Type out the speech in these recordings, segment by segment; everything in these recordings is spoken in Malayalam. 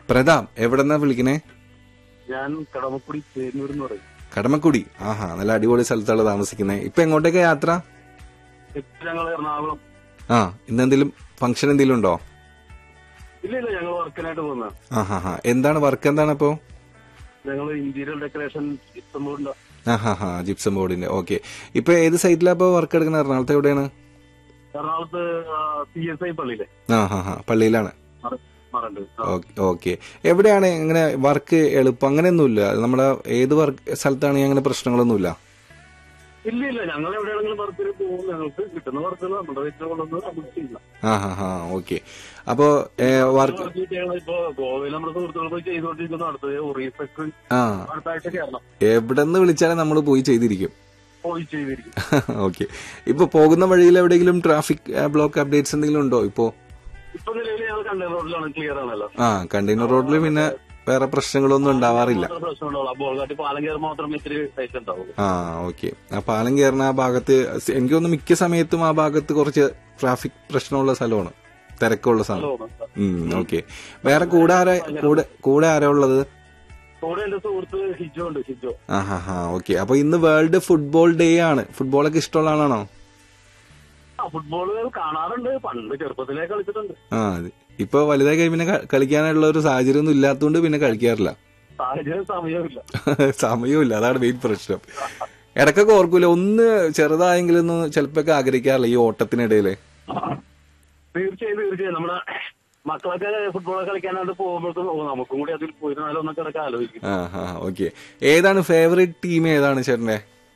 പ്രതാപ് എവിടെന്നാ വിളിക്കണേ ഞാൻ കടമക്കുടി ചേന്നൂർ എന്ന് പറയും കടമക്കുടി ആഹാ നല്ല അടിപൊളി സ്ഥലത്താണ് താമസിക്കുന്നത് ഇപ്പൊ എങ്ങോട്ടേക്കാ യാത്ര ഇപ്പൊ ഞങ്ങൾ എറണാകുളം ആ ഇന്നെന്തെങ്കിലും ഫംഗ്ഷൻ എന്തെങ്കിലും ഉണ്ടോ ഇല്ല ഇല്ല ഞങ്ങൾ വർക്കിനായിട്ട് പോകുന്ന ആഹാ ഹാ എന്താണ് വർക്ക് എന്താണ് അപ്പോ ഞങ്ങൾ ഇന്റീരിയർ ഡെക്കറേഷൻ ഇഷ്ടംപോലെ ആഹാ ഹാ ജിപ്സം ബോർഡിന്റെ ഓക്കെ ഇപ്പൊ ഏത് സൈറ്റിലാ ഇപ്പൊ വർക്ക് എടുക്കുന്നത് എറണാകുളത്ത് എവിടെയാണ് എറണാകുളത്ത് പി എസ് ഐ പള്ളിയിലെ ആ ഹാ ഹാ പള്ളിയിലാണ് മറണ്ട് ഓക്കെ എവിടെയാണ് ഇങ്ങനെ വർക്ക് എളുപ്പം അങ്ങനെയൊന്നുമില്ല നമ്മുടെ ഏത് വർക്ക് സ്ഥലത്താണെങ്കിൽ അങ്ങനെ പ്രശ്നങ്ങളൊന്നുമില്ല ഇല്ല ഇല്ല ഞങ്ങൾ എവിടെയാണെങ്കിലും വർക്കിന് പോകും ഞങ്ങൾക്ക് കിട്ടുന്ന വർക്കുകൾ നമ്മുടെ വീട്ടിൽ കൊണ്ടുവന്ന് നമുക്ക് ചെയ്യാം ആ ഹാ ഹാ ഓക്കെ അപ്പോ വർക്ക് വർക്ക് ഞങ്ങൾ ഇപ്പൊ ഗോവയിൽ നമ്മുടെ സുഹൃത്തുക്കൾ പോയി ചെയ്തുകൊണ്ടിരിക്കുന്നു അടുത്തത് ഒറീസക്ക് ആ അടുത്ത ആഴ്ച കയറണം എവിടെ നിന്ന് വിളിച്ചാലും നമ്മൾ പോയി ചെയ്തിരിക്കും പോയി ചെയ്തിരിക്കും ഓക്കെ ഇപ്പൊ പോകുന്ന വഴിയിൽ എവിടെയെങ്കിലും ട്രാഫിക് ബ്ലോക്ക് അപ്ഡേറ്റ്സ് എന്തെങ്കിലും ഉണ്ടോ ഇപ്പോ ഇപ്പൊ നിലവിൽ ഞങ്ങൾ കണ്ടെയ്നർ റോഡിലാണ് ക്ലിയർ ആണല്ലോ ആ കണ്ടെയ്നർ റോഡിൽ പിന്നെ വേറെ പ്രശ്നങ്ങളൊന്നും ഉണ്ടാവാറില്ല മാത്രമേ പ്രശ്നമുണ്ടാവുള്ളൂ അപ്പോൾ കാട്ടി പാലം കയറുമ്പോൾ മാത്രമേ ഇത്തിരി ടൈറ്റ് ഉണ്ടാവുള്ളൂ ആ ഓക്കെ ആ പാലം കയറുന്ന ആ ഭാഗത്ത് സ് എനിക്ക് തോന്നുന്നു മിക്ക സമയത്തും ആ ഭാഗത്ത് കുറച്ച് ട്രാഫിക് പ്രശ്നമുള്ള സ്ഥലമാണ് തിരക്കുള്ള സ്ഥലം ഉം ഓക്കെ വേറെ കൂടെ ആരാ കൂടെ കൂടെ ആരാ ഉള്ളത് കൂടെ എന്റെ സുഹൃത്ത് ഹിജോ ഉണ്ട് ഹിജോ ആ ഹാ ഹാ ഓക്കെ അപ്പൊ ഇന്ന് വേൾഡ് ഫുട്ബോൾ ഡേ ആണ് ഫുട്ബോളൊക്കെ ഇഷ്ടമുള്ള ആളാണോ ആ ഫുട്ബോൾ കാണാറുണ്ട് പണ്ട് ചെറുപ്പത്തിലേ കളിച്ചിട്ടുണ്ട് ആ അത്. ഇപ്പൊ വലുതായി കഴിഞ്ഞ് പിന്നെ ക- കളിക്കാനുള്ള ഒരു സാഹചര്യം ഒന്നും ഇല്ലാത്തതുകൊണ്ട് പിന്നെ കളിക്കാറില്ല സാഹചര്യം സമയമില്ല സമയമില്ല അതാണ് മെയിൻ പ്രശ്നം ഇടക്കൊക്കെ ഓർക്കൂല ഒന്ന് ചെറുതായെങ്കിലും ഒന്ന് ചിലപ്പോ ആഗ്രഹിക്കാറില്ല ഈ ഓട്ടത്തിനിടയില് തീർച്ചയായും തീർച്ചയായും നമ്മുടെ മക്കളൊക്കെ ഫുട്ബോൾ കളിക്കാനായിട്ട് പോകുമ്പോഴേക്കും ഓ നമുക്കും കൂടി അതിൽ പോയിരുന്നാലോ എന്നൊക്കെ ഇടയ്ക്ക് ആലോചിക്കും ആ ഹാ ഓക്കെ ഏതാണ് ഫേവറേറ്റ് ടീം ഏതാണ് ചേട്ടന്റെ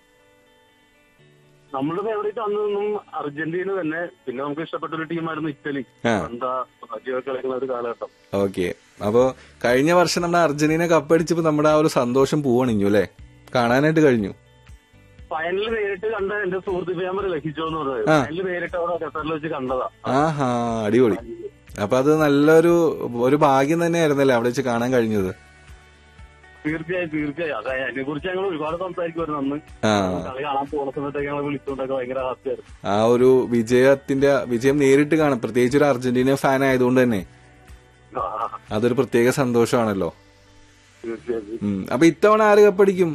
നമ്മുടെ ഫേവറേറ്റ് അന്നൊന്നും അർജന്റീന തന്നെ പിന്നെ നമുക്ക് ഇഷ്ടപ്പെട്ട ഒരു ടീമായിരുന്നു ഇറ്റലി ആ. എന്താ രാജ്യമൊക്കെ കളിക്കുന്ന ഒരു കാലഘട്ടം ഓക്കെ അപ്പോ കഴിഞ്ഞ വർഷം നമ്മുടെ അർജന്റീന കപ്പടിച്ചപ്പോ നമ്മുടെ ആ ഒരു സന്തോഷം പൂവണിഞ്ഞു അല്ലെ കാണാനായിട്ട് കഴിഞ്ഞു ഫൈനൽ നേരിട്ട് കണ്ട എന്റെ സുഹൃത്ത് ഞാൻ പറയില്ല ഹിജോ എന്ന് പറഞ്ഞത് ആ. ഫൈനൽ നേരിട്ട് അവിടെ ഖത്തറിൽ വെച്ച് കണ്ടതാ ആഹാ അടിപൊളി അപ്പൊ അത് നല്ലൊരു ഒരു ഭാഗ്യം തന്നെയായിരുന്നല്ലേ അവിടെ വെച്ച് കാണാൻ കഴിഞ്ഞത് തീർച്ചയായും തീർച്ചയായും അതെ അതിനെ കുറിച്ച് ഞങ്ങൾ ഒരുപാട് സംസാരിക്കുമായിരുന്നു അന്ന് ആ കളി കാണാൻ പോകുന്ന സമയത്തൊക്കെ ഞങ്ങൾ വിളിച്ചുകൊണ്ടൊക്കെ ഭയങ്കര ഹാപ്പിയായിരുന്നു ആ ഒരു വിജയത്തിന്റെ വിജയം നേരിട്ട് കാണാം പ്രത്യേകിച്ച് ഒരു അർജന്റീന ഫാൻ ആയതുകൊണ്ട് തന്നെ ആ, അതൊരു പ്രത്യേക സന്തോഷമാണല്ലോ തീർച്ചയായും ഉം. അപ്പൊ ഇത്തവണ ആര് കപ്പടിക്കും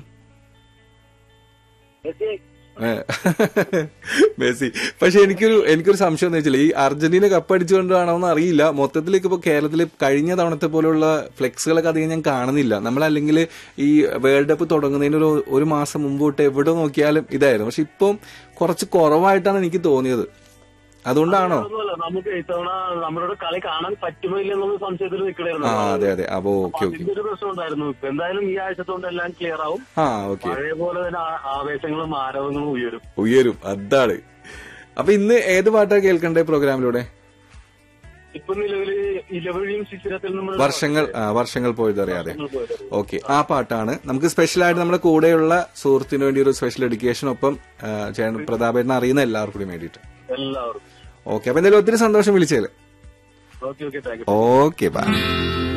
ഏ. മെസ്സി പക്ഷെ എനിക്കൊരു എനിക്കൊരു സംശയം എന്ന് വെച്ചാൽ ഈ അർജന്റീന കപ്പടിച്ചുകൊണ്ടാണോ എന്ന് അറിയില്ല മൊത്തത്തിലേക്ക് ഇപ്പൊ കേരളത്തിൽ കഴിഞ്ഞ തവണത്തെ പോലെയുള്ള ഫ്ലെക്സുകളൊക്കെ അധികം ഞാൻ കാണുന്നില്ല നമ്മൾ അല്ലെങ്കിൽ ഈ വേൾഡ് കപ്പ് തുടങ്ങുന്നതിന് ഒരു ഒരു മാസം മുമ്പ് തൊട്ട് എവിടെ നോക്കിയാലും ഇതായിരുന്നു പക്ഷെ ഇപ്പം കുറച്ച് കുറവായിട്ടാണ് എനിക്ക് തോന്നിയത് അതുകൊണ്ടാണോ ഒന്നുമല്ല നമുക്ക് ഇത്തവണ നമ്മുടെ കളി കാണാൻ പറ്റുമോ ഇല്ല എന്നുള്ള സംശയത്തിൽ ആ നിൽക്കണായിരുന്നു അതെ അതെ അപ്പൊ ഓക്കെ ഓക്കെ അതിന്റെ ഒരു പ്രശ്നം ഉണ്ടായിരുന്നു ഇപ്പൊ എന്തായാലും ഈ ആഴ്ചത്തോണ്ട് എല്ലാം ക്ലിയർ ആവും ആ ഓക്കെ പഴയ പോലെ തന്നെ ആ- ആവേശങ്ങളും ആരവങ്ങളും ഉയരും ഉയരും അതാണ് അപ്പൊ ഇന്ന് ഏത് പാട്ടാ കേൾക്കണ്ടേ പ്രോഗ്രാമിലൂടെ ഇപ്പൊ നിലവില് ഇലവഴിയും ശിശിരത്തിൽ നമ്മൾ വർഷങ്ങൾ ആ, വർഷങ്ങൾ പോയതറിയാതെ ഓക്കെ ആ പാട്ടാണ് നമുക്ക് സ്പെഷ്യൽ ആയിട്ട് നമ്മുടെ കൂടെയുള്ള സുഹൃത്തിന് വേണ്ടി ഒരു സ്പെഷ്യൽ എഡ്യൂക്കേഷൻ ഒപ്പം ആ, ചേട്ടൻ പ്രതാപേട്ടനെ അറിയുന്ന എല്ലാവർക്കും കൂടി വേണ്ടിയിട്ട് എല്ലാവർക്കും ഓക്കെ അപ്പൊ എന്തായാലും ഒത്തിരി സന്തോഷം വിളിച്ചേല് okay okay thank you okay by